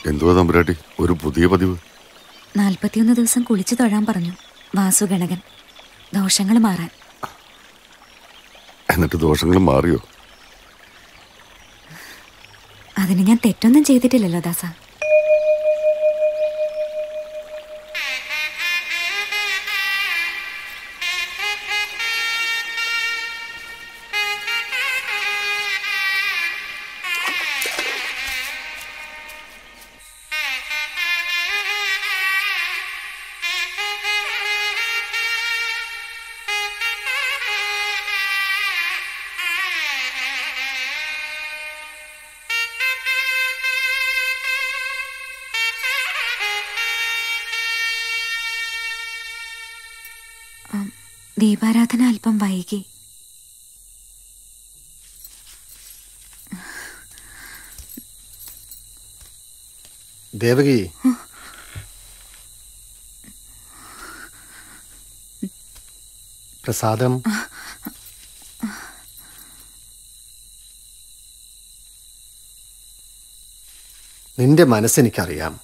എന്തുവാ തമ്പുരാട്ടി ഒരു പുതിയ പതിവ് നാൽപ്പത്തിയൊന്ന് ദിവസം കുളിച്ചു തൊഴാൻ പറഞ്ഞു വാസു ഗണകൻ ദോഷങ്ങൾ മാറാൻ എന്നിട്ട് ദോഷങ്ങൾ മാറിയോ അതിന് ഞാൻ തെറ്റൊന്നും ചെയ്തിട്ടില്ലല്ലോ ദാസ ആം, ദീപാരാധന അല്പം വൈകി ദേവകി പ്രസാദം നിന്റെ മനസ്സെനിക്കറിയാം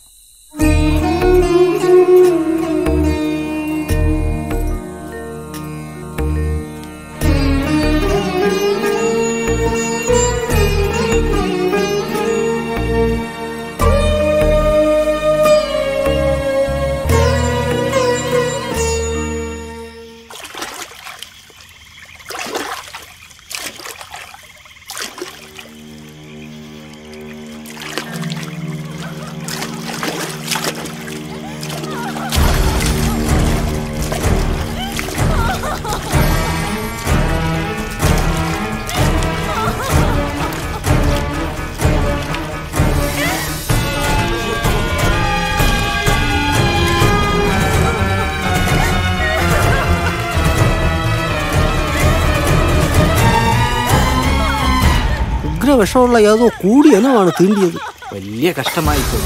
ഉഗ്രവിഷമുള്ള ഏതോ കൂടിയ ഇനമാണ് തീണ്ടിയത് വലിയ കഷ്ടമായിപ്പോയി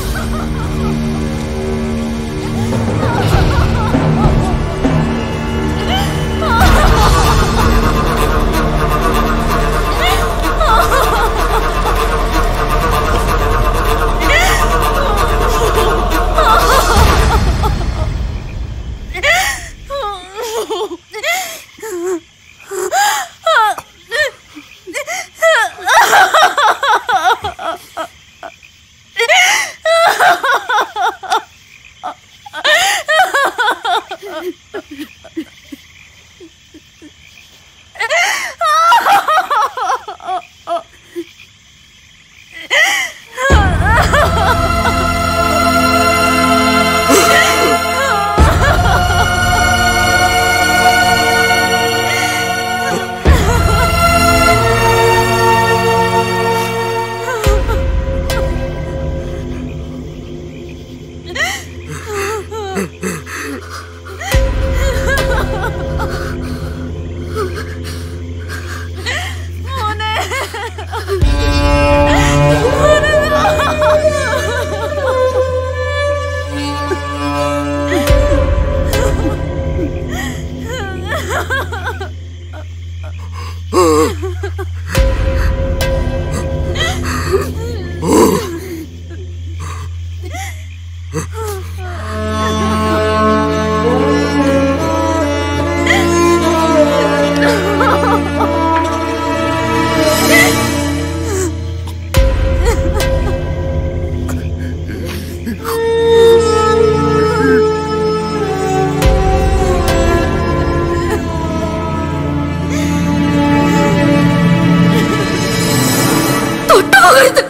തൊട്ടുപോകരുത്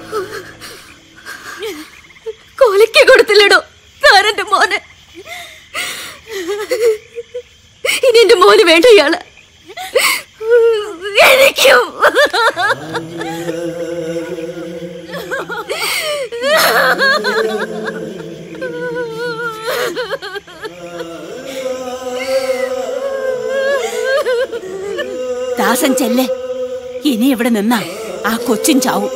കൊലയ്ക്ക് കൊടുത്തില്ലടോ താരെന്റെ മോനെ ഇനി എന്റെ മോന് വേണ്ട ഇയാള് എനിക്കും ദാസൻ ചെല്ലേ ഇനി ഇവിടെ നിന്നാ ആ കൊച്ചിൻ ചാവും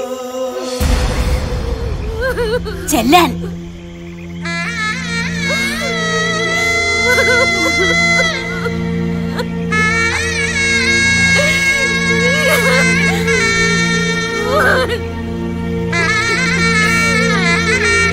ചെല്ലാൻ Ah!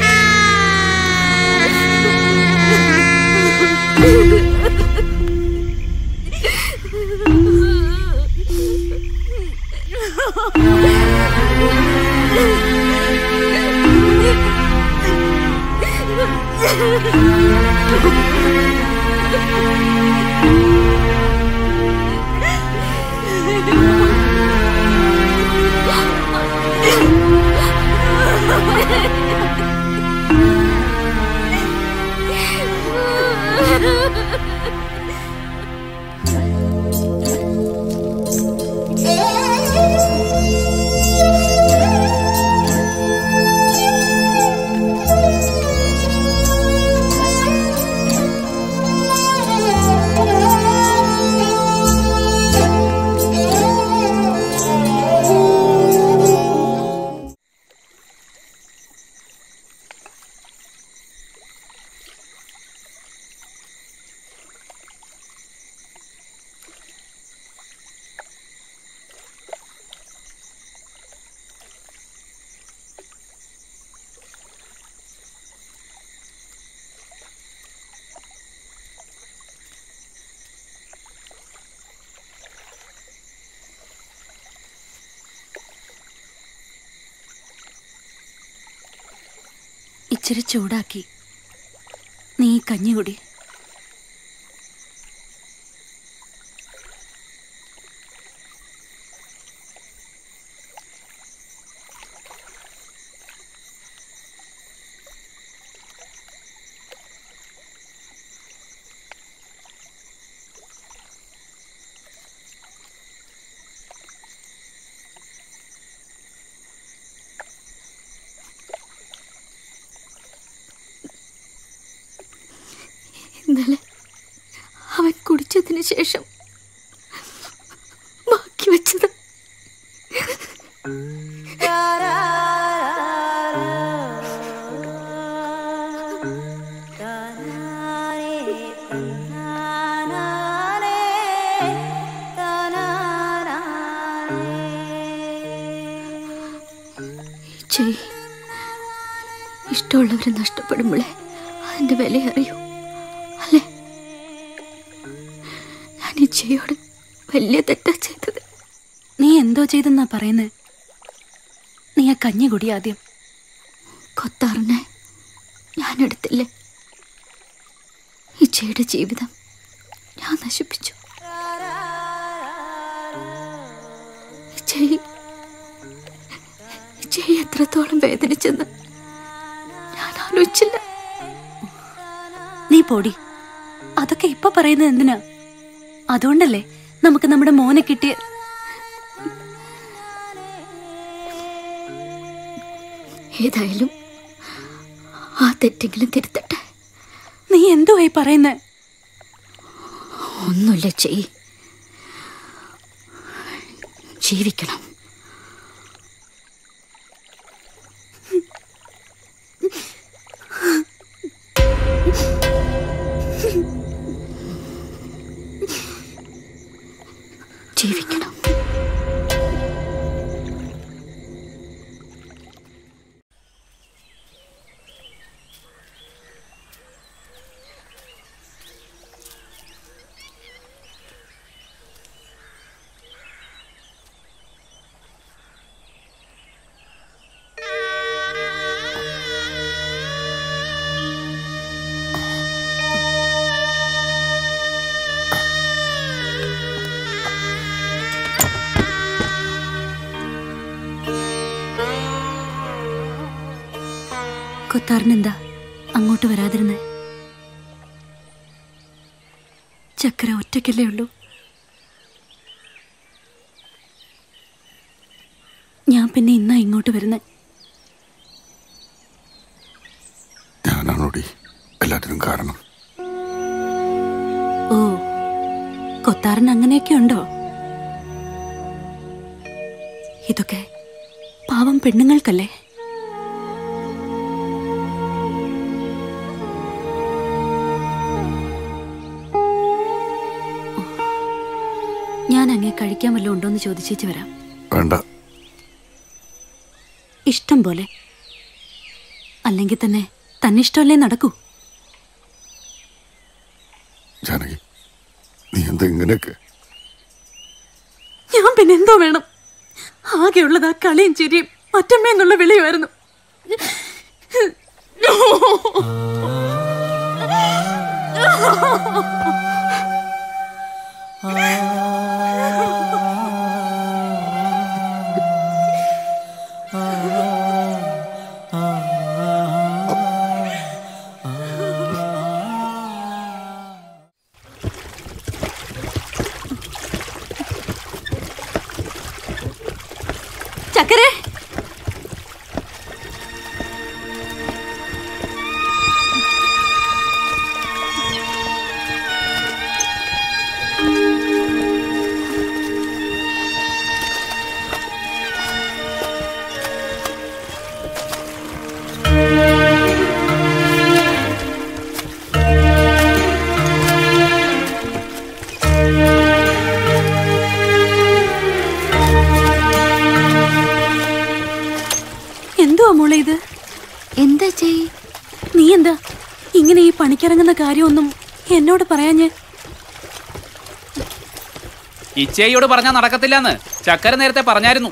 ഇച്ചിരി ചൂടാക്കി നീ ഈ കഞ്ഞി കുടി ഇന്നലെ അവൻ കുടിച്ചതിന് ശേഷം ബാക്കി വെച്ചത് ചെയ് ഇഷ്ടമുള്ളവരെ നഷ്ടപ്പെടുമ്പോഴേ അതിന്റെ വില അറിയൂ അല്ലേ ഞാൻ ഈ ചെയ്യോട് വലിയ തെറ്റാ ചെയ്തത് നീ എന്തോ ചെയ്തെന്നാ പറയുന്നേ നീ ആ കഞ്ഞി കുടി ആദ്യം കൊത്താറിനെ ഞാൻ എടുത്തില്ലേ ഇച്ചയുടെ ജീവിതം ഞാൻ നശിപ്പിച്ചു ഇച്ചയി ഇച്ചയി എത്രത്തോളം വേദനിച്ചെന്ന് ഞാൻ ആലോചിച്ചില്ല നീ പോടി അതൊക്കെ ഇപ്പൊ പറയുന്നത് എന്തിനാ അതുകൊണ്ടല്ലേ നമുക്ക് നമ്മുടെ മോനെ കിട്ടിയ ഏതായാലും ആ തെറ്റെങ്കിലും തിരുത്തട്ടെ നീ എന്തുവായി പറയുന്നേ ഒന്നുമില്ല ചെയ് ജീവിക്കണം ജീവിക്കണം കൊത്താറിനെന്താ അങ്ങോട്ട് വരാതിരുന്നേ ചക്കര ഒറ്റയ്ക്കല്ലേ ഉള്ളൂ ഞാൻ പിന്നെ ഇന്നാ ഇങ്ങോട്ട് വരുന്നേ ഞാനാണോടി എല്ലാത്തിനും കാരണം ഓ കൊത്താറിന് അങ്ങനെയൊക്കെ ഉണ്ടോ ഇതൊക്കെ പാവം പെണ്ണുങ്ങൾക്കല്ലേ ഞാൻ അങ്ങേ കഴിക്കാൻ വല്ലതും ഉണ്ടോന്ന് ചോദിച്ചേച്ച് വരാം വേണ്ട ഇഷ്ടം പോലെ അല്ലെങ്കിൽ തന്നെ തന്നിഷ്ടമല്ലേ നടക്കൂ ജാനകി നീ എന്താ ഇങ്ങനെയൊക്കെ ഞാൻ പിന്നെ എന്തോ വേണം ആകെയുള്ളത് ആ കളിയും ചിരിയും മറ്റമ്മ എന്നുള്ള വിളിയുമായിരുന്നു ചക്കരെ എന്തുവാ മോളെ ഇത് എന്താ ചെയ് നീ എന്താ ഇങ്ങനെ ഈ പണിക്കിറങ്ങുന്ന കാര്യമൊന്നും എന്നോട് പറയാഞ്ഞ് ഇച്ചയോട് പറഞ്ഞാൽ നടക്കത്തില്ലെന്ന് ചക്കര നേരത്തെ പറഞ്ഞായിരുന്നു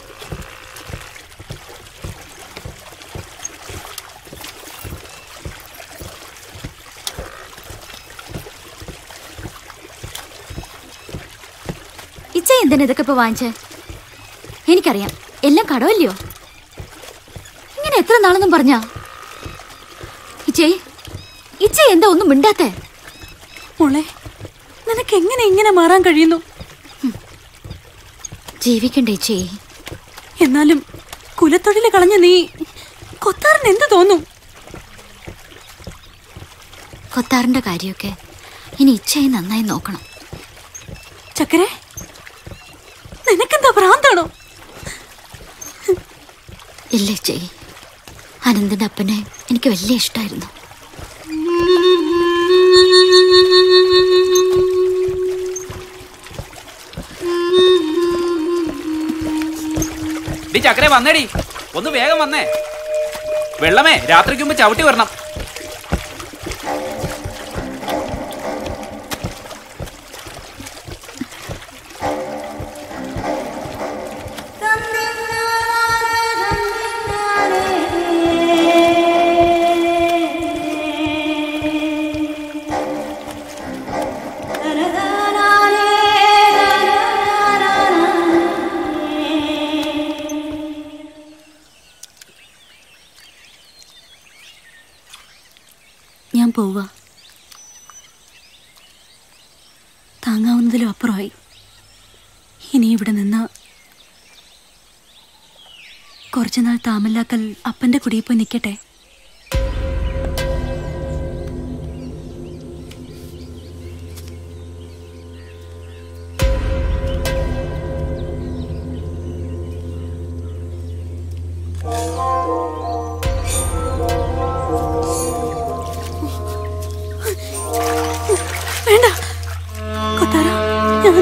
ഇച്ച എന്തിനാ ഇതൊക്കെ ഇപ്പൊ വാങ്ങിച്ചേ എനിക്കറിയാം എല്ലാം കടവല്ലയോ ഇങ്ങനെ എത്ര നാളെന്നും പറഞ്ഞാ ഇച്ചേ ഇച്ച എന്താ ഒന്നും മിണ്ടാത്തേ മോളെ നിനക്ക് എങ്ങനെ ഇങ്ങനെ മാറാൻ കഴിയുന്നു ജീവിക്കണ്ടേ ഇച്ചേ എന്നാലും കുലത്തൊഴിൽ കളഞ്ഞ നീ കൊത്താറിന് എന്ത് തോന്നും കൊത്താറിന്റെ കാര്യമൊക്കെ ഇനി ഇച്ചയെ നന്നായി നോക്കണം ചക്കരെ നിനക്കെന്താ ഭ്രാന്താണോ ഇല്ല ഇച്ചേ അനന്തന്റെ അപ്പനെ എനിക്ക് വലിയ ഇഷ്ടമായിരുന്നു ഡി ചക്കരെ വന്നേടി ഒന്ന് വേഗം വന്നേ വെള്ളമേ രാത്രിക്ക് മുമ്പ് ചവിട്ടി വരണം ഞാൻ പോവാ താങ്ങാവുന്നതിലും അപ്പുറമായി ഇനി ഇവിടെ നിന്ന് കുറച്ചുനാൾ താമല്ലാക്കൽ അപ്പന്റെ കുടിയിൽ പോയി നിൽക്കട്ടെ വേണ്ട കൊത്താര ഞാൻ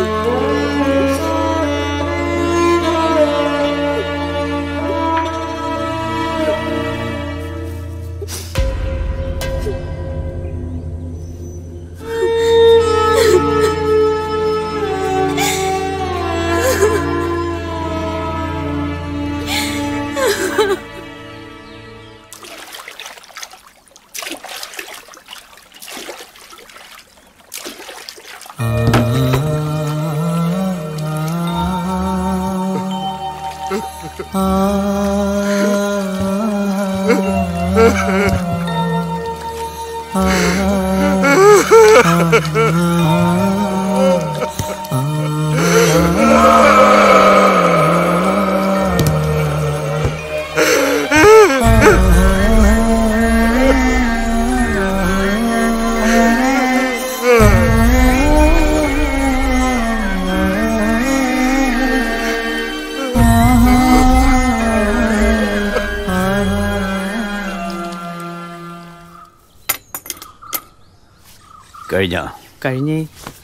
കഴിഞ്ഞോ കഴിഞ്ഞേ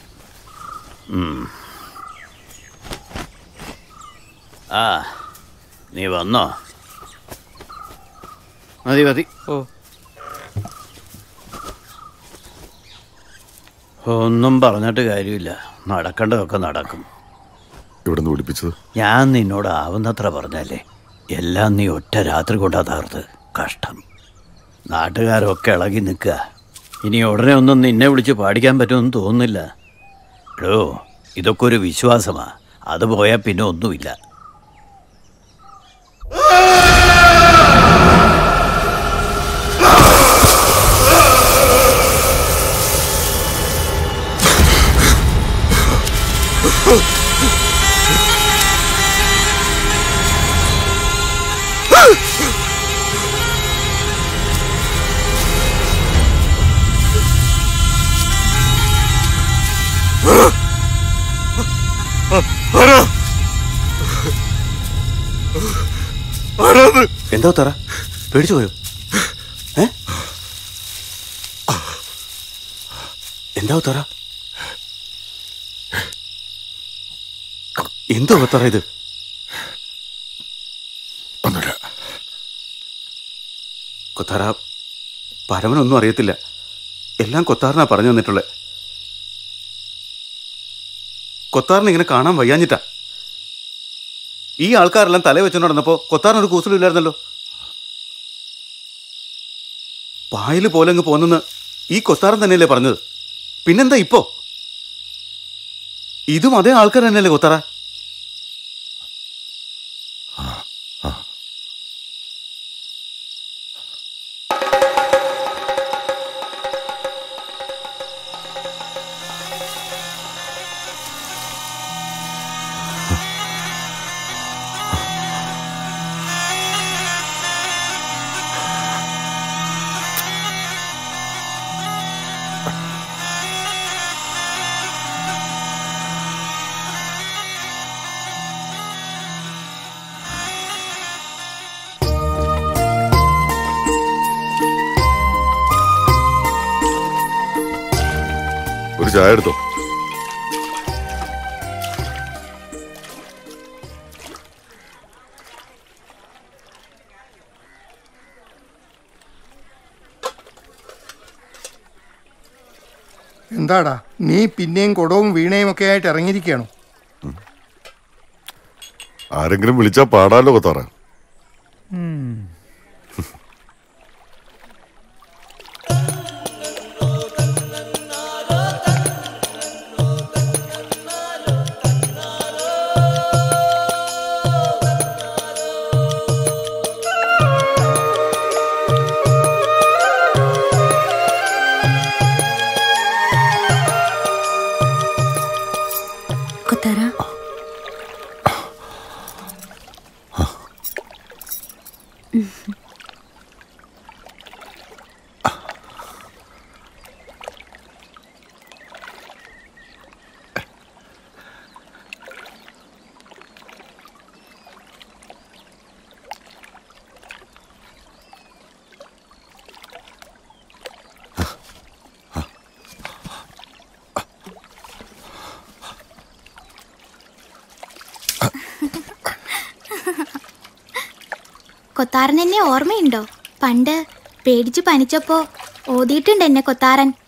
ആ നീ വന്നോ മതി മതി ഓ ഒന്നും പറഞ്ഞിട്ട് കാര്യമില്ല നടക്കേണ്ടതൊക്കെ നടക്കും ഇവിടെ നിന്ന് വിളിപ്പിച്ചത് ഞാൻ നിന്നോട് ആവുന്നത്ര പറഞ്ഞല്ലേ എല്ലാം നീ ഒറ്റ രാത്രി കൊണ്ടാ തകർത്ത് കഷ്ടം നാട്ടുകാരൊക്കെ ഇളകി നിൽക്കുക ഇനി ഉടനെ ഒന്നും നിന്നെ വിളിച്ച് പാടിക്കാൻ പറ്റുമെന്ന് തോന്നുന്നില്ല എടോ ഇതൊക്കെ ഒരു വിശ്വാസമാ അത് പോയാൽ പിന്നെ ഒന്നുമില്ല എന്താ തറ പേടിച്ചു പോയോ ഏ എന്താ തറ എന്തോ തറ ഇത് ഒന്നുമില്ല കൊത്താറ പരമനൊന്നും അറിയത്തില്ല എല്ലാം കൊത്താറിനാ പറഞ്ഞു തന്നിട്ടുള്ളത് കൊത്താറിന് ഇങ്ങനെ കാണാൻ വയ്യാഞ്ഞിട്ടാ ഈ ആൾക്കാരെല്ലാം തല വെച്ചുകൊണ്ട് നടന്നപ്പോ കൊത്താറിനൊരു കൂസലും ഇല്ലായിരുന്നല്ലോ പായല് പോലെ അങ്ങ് പോന്നെന്ന് ഈ കൊത്താറൻ തന്നെയല്ലേ പറഞ്ഞത് പിന്നെന്താ ഇപ്പോ ഇതും അതേ ആൾക്കാർ തന്നെയല്ലേ കൊത്താറ ഒരു ചായ എടുത്തോ എന്താടാ നീ പിന്നെയും കുടവും വീണയും ഒക്കെ ആയിട്ട് ഇറങ്ങിയിരിക്കുകയാണോ ആരെങ്കിലും വിളിച്ചാ പാടാലോ കൊത്താറ കൊത്താര കൊത്താരൻ എന്നെ ഓർമ്മയുണ്ടോ പണ്ട് പേടിച്ചു പനിച്ചപ്പോ ഓതിയിട്ടുണ്ട് എന്നെ കൊത്താരൻ